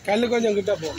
கல்லு கொஞ்சம் கிட்ட போ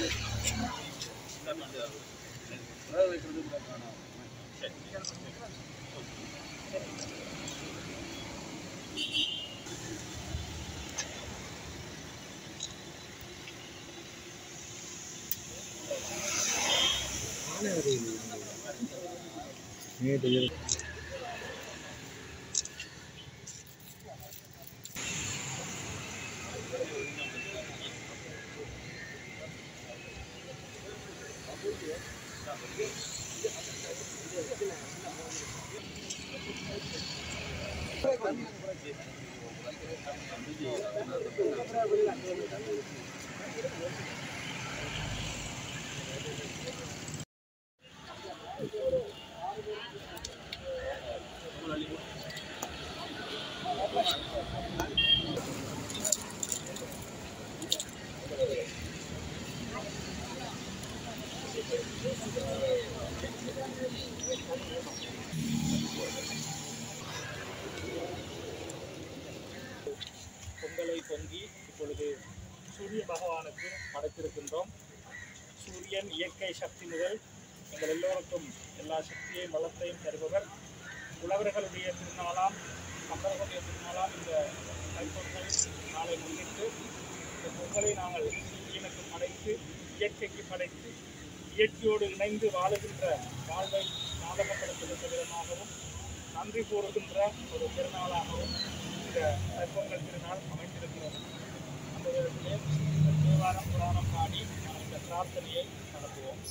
பொங்கலை பொங்கி இப்பொழுது சூரிய பகவானுக்கு படைத்திருக்கின்றோம் சூரியன் இயற்கை சக்தி முதல் எங்கள் எல்லோருக்கும் எல்லா சக்தியையும் வளத்தையும் தருபவர் உழவர்களுடைய திருநாளாம் தமிழர்களுடைய திருநாளாம் இந்த தைப்பொங்கல் நாளை முன்னிட்டு இந்த பொங்கலை நாங்கள் சூரியனுக்கு படைத்து இயற்கைக்கு படைத்து இயற்கையோடு இணைந்து வாழுகின்ற வாழ்வை ஞாபகப்படுத்துகின்ற விதமாகவும் நன்றி கூறுகின்ற ஒரு திருநாளாகவும் இந்த தைப்பொங்கல் திருநாள் அமைந்திருக்கிறது அந்த விதத்திலே இந்த தேவாரம் புராணம் பாடி நாம் இந்த பிரார்த்தனையை நடத்துவோம்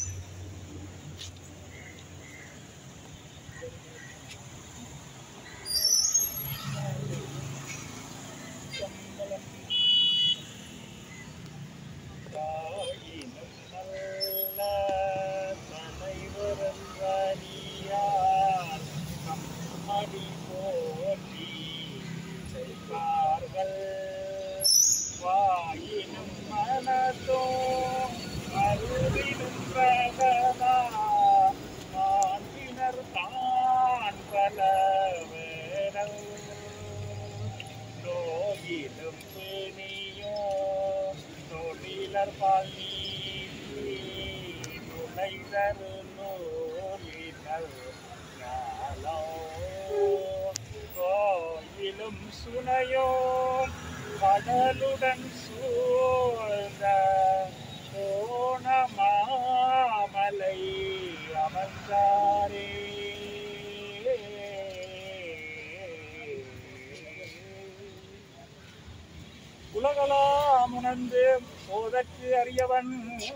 தாயினும் நல்ல தலைவரும் வலியார் கம்மடி போற்றி செய்வார்கள் வாயினும் மனதோ அருளினும் பிரகதா மாண்பினர் தான் பலவேரல் நோயிலும் பிணியோ தொழிலர் பால் நீதி நுழைதரு நூலினர் ஞாலோ கோயிலும் சுனையோ கடலுடன் சூழ்ந்த கோணமாமலை அமர்ந்தாரே உலகலாம் உணர்ந்து போதற்கு அறியவன்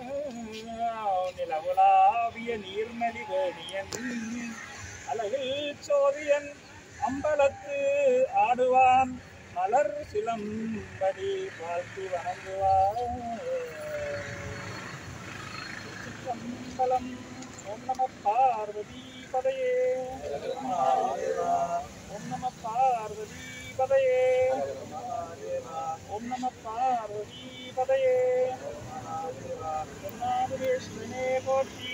நிலவுலாவிய நீர்மலி வேணியன் அழகில் சோதியன் அம்பலத்து ஆடுவான் மலர் சிலம்படி வாழ்த்து வணங்குவான் சிற்றம்பலம் ஓம் நம பார்வதி பதையே ஓம் நம பார்வதி பதையே ஓம் நம பார்வதி பதையே பொன்னாதுரேஸ்வரனே போற்றி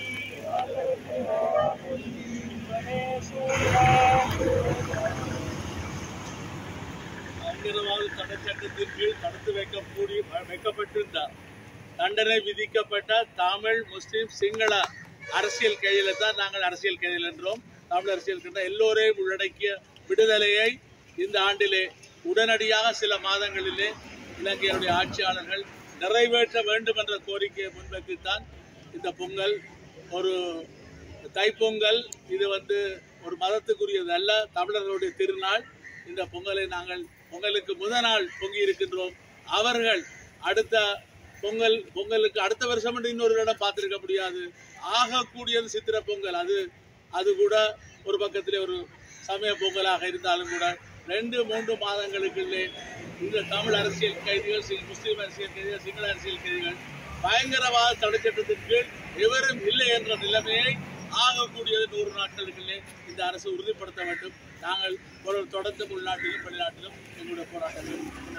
சிவனே சூர்யா பயங்கரவாத தடை சட்டத்தின் கீழ் தடுத்து வைக்கக்கூடிய வைக்கப்பட்டிருந்தார் தண்டனை விதிக்கப்பட்ட தமிழ் முஸ்லிம் சிங்கள அரசியல் கைதில தான் நாங்கள் அரசியல் கைதில் என்றோம் தமிழ் அரசியல் கண்ட எல்லோரையும் உள்ளடக்கிய விடுதலையை இந்த ஆண்டிலே உடனடியாக சில மாதங்களிலே இலங்கையுடைய ஆட்சியாளர்கள் நிறைவேற்ற வேண்டும் என்ற கோரிக்கையை முன்வைத்துத்தான் இந்த பொங்கல் ஒரு தைப்பொங்கல் இது வந்து ஒரு மதத்துக்குரியது அல்ல தமிழர்களுடைய திருநாள் இந்த பொங்கலை நாங்கள் பொங்கலுக்கு முதல் நாள் பொங்கி இருக்கின்றோம் அவர்கள் அடுத்த பொங்கல் பொங்கலுக்கு அடுத்த வருஷம் என்று இன்னொரு இடம் பார்த்திருக்க முடியாது ஆகக்கூடியது சித்திர பொங்கல் அது அது கூட ஒரு பக்கத்திலே ஒரு சமய பொங்கலாக இருந்தாலும் கூட ரெண்டு மூன்று மாதங்களுக்குள்ளே இந்த தமிழ் அரசியல் கைதிகள் சி- முஸ்லிம் அரசியல் கைதிகள் சிங்கள அரசியல் கைதிகள் பயங்கரவாத தடை சட்டத்தின் கீழ் எவரும் இல்லை என்ற நிலைமையை ஆகக்கூடியது நூறு நாட்களுக்குள்ளே இந்த அரசு உறுதிப்படுத்த வேண்டும் நாங்கள் ஒரு தொடர்ந்து உள்நாட்டிலும் வெளிநாட்டிலும் எங்களுடைய போராட்டங்கள்